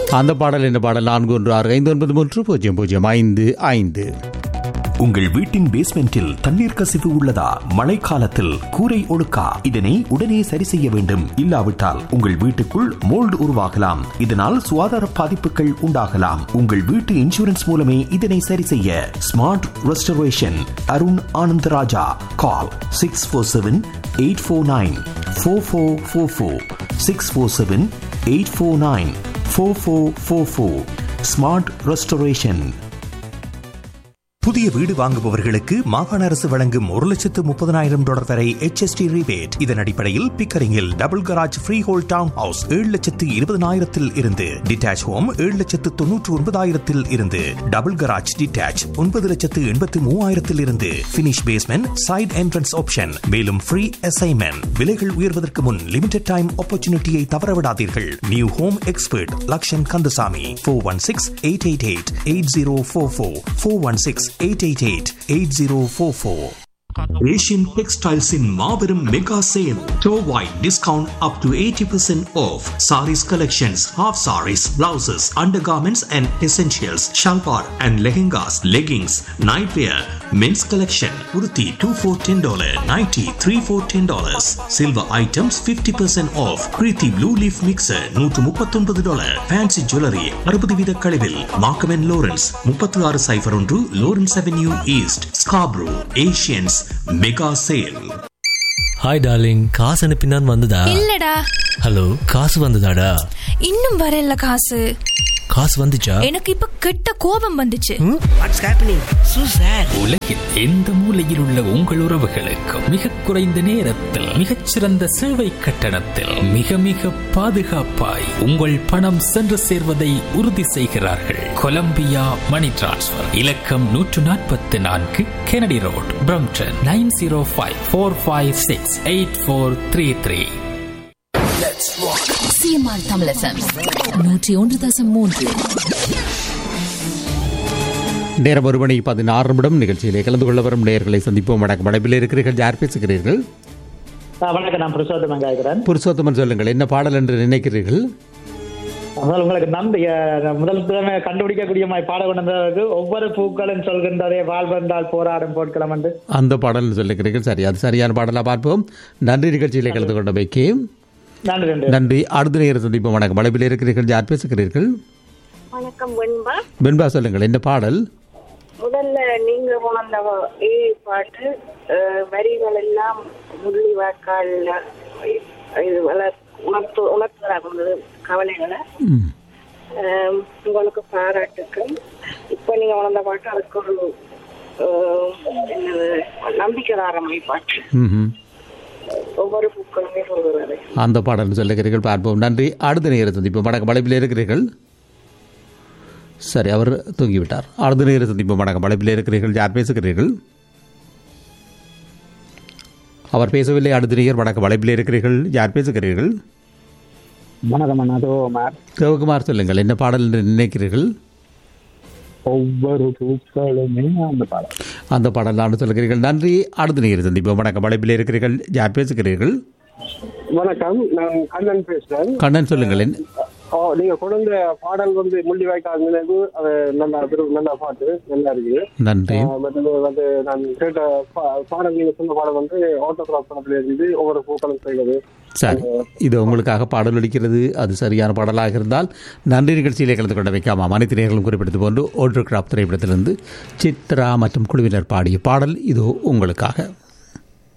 அந்த பாடல் என்ன பாடல் நான்கு ஒன்று ஆறு ஐந்து ஒன்பது மூன்று பூஜ்ஜியம் பூஜ்ஜியம் ஐந்து ஐந்து உங்கள் வீட்டின் பேஸ்மெண்டில் தண்ணீர் கசிவு உள்ளதா மழைக்காலத்தில் கூரை ஒழுக்கா இதனை உடனே சரி செய்ய வேண்டும் இல்லாவிட்டால் உங்கள் வீட்டுக்குள் மோல்டு உருவாகலாம் இதனால் சுகாதார பாதிப்புகள் உண்டாகலாம் உங்கள் வீட்டு இன்சூரன்ஸ் மூலமே இதனை சரி செய்ய smart restoration Arun Anandaraja call six four seven eight four nine four four four four six four seven eight four nine four four four four smart restoration புதிய வீடு வாங்குபவர்களுக்கு மாகாண அரசு வழங்கும் ஒரு லட்சத்து முப்பதனாயிரம் டாலர் வரை HST rebate இதன் அடிப்படையில் பிக்கரிங்கில் double garage freehold townhouse ஏழு லட்சத்து இருபதனாயிரத்தில் இருந்து டிட்டாச் ஹோம் ஏழு லட்சத்து தொன்னூற்று ஒன்பதாயிரத்தில் இருந்து டபுள் கராஜ் டிட்டாச் ஒன்பது லட்சத்து எண்பத்து மூவாயிரத்தில் இருந்து finish basement side entrance option மேலும் ஃப்ரீ அசைன்மெண்ட் விலைகள் உயர்வதற்கு முன் லிமிடெட் டைம் ஆப்பர்ச்சுனிட்டியை தவறவிடாதீர்கள் new home expert Lakshan Kandasamy four one six eight eight eight eight zero four four four one six eight eight eight eight zero four four Asian textiles இன் மாபெரும் mega sale டோ wide discount up to eighty percent off saris collections half saris blouses undergarments and essentials salwar and lehengas leggings nightwear men's collection உருத்தி two for ten dollar ninety three for ten dollars silver items fifty percent off Preethi blue leaf mixer நூற்று முப்பத்தொன்பது dollar fancy jewellery அறுபது வீத கழிவில் மார்க்கமென் Lawrence முப்பத்தி ஆறு cipher ஒன்று Lawrence avenue east Scarborough Asian's mega sale hi darling காசு அனுப்பினான் வந்ததா இல்லடா ஹலோ காசு வந்ததாடா இன்னும் வரல காசு காசு வந்துச்சா எனக்கு இப்ப கெட்ட கோபம் வந்துச்சு வாட்ஸ் ஹேப்பனிங் சூ சார் உலகில் எந்த மூலையில் உள்ள உங்கள் உறவுகளுக்கும் மிக குறைந்த நேரத்தில் மிகச்சிறந்த சேவை கட்டணத்தில் மிக மிக பாதுகாப்பாய் உங்கள் பணம் சென்று சேர்வதை உறுதி செய்கிறார்கள் கொலம்பியா மணி டிரான்ஸ்ஃபர் இலக்கம் நூற்று நாற்பத்தி நான்கு Kennedy road Brampton nine zero five four five six eight four three three C M R தமிழசம் நூற்றி ஒன்று தசம் மூன்று நேரம் ஒரு மணி பதினாறு நிமிடம் நிகழ்ச்சியிலே கலந்து கொள்ள வரும் நேர்களை சந்திப்போம் வணக்கம் வடப்பில் இருக்கிறீர்கள் யார் பேசுகிறீர்கள் ஆ, வணக்கம் நான் பிரசோத்தமன் கேட்கிறேன் புருஷோத்தமன் சொல்லுங்கள் என்ன பாடல் என்று நினைக்கிறீர்கள் முதல் உங்களுக்கு நன்றி அஹ், முதல் திறமை கண்டுபிடிக்கக்கூடிய மாதிரி பாட கொண்டு வந்ததற்கு ஒவ்வொரு பூக்களும் சொல்கின்றதே வாழ்வென்றால் போராடும் போட்களம் என்று அந்த பாடல் சொல்லுகிறீர்கள் சரி அது சரியான பாடலாக பார்ப்போம் நன்றி நிகழ்ச்சியிலே கலந்து கொண்டமைக்கு நன்றி நன்றி நன்றி அடுத்த நேரம் சந்திப்போம் வணக்கம் வடப்பில் இருக்கிறீர்கள் யார் பேசுகிறீர்கள் வணக்கம் வெண்பா வெண்பா சொல்லுங்கள் என்ன பாடல் முதல்ல நீங்க உணர்ந்த ஏ பாட்டு அஹ், வரிகள் எல்லாம் முள்ளி வாக்கால் இது வள- உணர்த்து உணர்த்துவதாக இருந்தது கவலைகளை ம். அஹ், உங்களுக்கு பாராட்டுக்கள் இப்ப நீங்க உணர்ந்த பாட்டு அதுக்கு ஒரு அஹ், என்னது நம்பிக்கைதாரமை பாட்டு ம்ஹும். ஒவ்வொரு பூக்களுமே சொல்கிறது அந்த பாடல் சொல்லுகிறீர்கள் பார்ப்போம் நன்றி அடுத்த நேரம் சந்திப்போம் வணக்கம் வளைப்பில் இருக்கிறீர்கள் சரி அவர் தூங்கிவிட்டார் அடுத்த நேரம் சந்திப்போம் வணக்கம் வளைப்பில் இருக்கிறீர்கள் யார் பேசுகிறீர்கள் அவர் பேசவில்லை அடுத்த நேர் வணக்கம் வளைப்பில் இருக்கிறீர்கள் யார் பேசுகிறீர்கள் வணக்கம் அண்ணா தோமார் சிவகுமார் சொல்லுங்கள் என்ன பாடல் என்று நினைக்கிறீர்கள் ஒவ்வொரு பூக்களுமே அந்த பாடம் அந்த பாடல் நான் சொல்லுகிறீர்கள் நன்றி அடுத்த நேரம் சந்திப்போம் வணக்கம் வளைப்பில் இருக்கிறீர்கள் யார் பேசுகிறீர்கள் வணக்கம் நான் கண்ணன் பேசுறேன் கண்ணன் சொல்லுங்கள் என்ன- ஓ, நீங்க கொண்டு வந்த பாடல் வந்து முள்ளிவாய்க்கால் நினைவு அது நல்லா விரு- நல்ல பாட்டு நல்லா இருக்குது நன்றி ஆஹ் மற்றது வந்து நான் கேட்ட பா- பாடல் நீங்க சொன்ன பாடல் வந்து ஆட்டோகிராஃப் படத்துல இருந்து ஒவ்வொரு பூக்களும் செய்வது சரி இது உங்களுக்காக பாடல் அளிக்கிறது அது சரியான பாடலாக இருந்தால் நன்றி நிகழ்ச்சியிலே கலந்து கொண்ட வைக்காம அனைத்து நேர்களும் குறிப்பிட்டது போன்று ஓட்டோ கிராப் திரைப்படத்திலிருந்து சித்ரா மற்றும் குழுவினர் பாடிய பாடல் இதோ உங்களுக்காக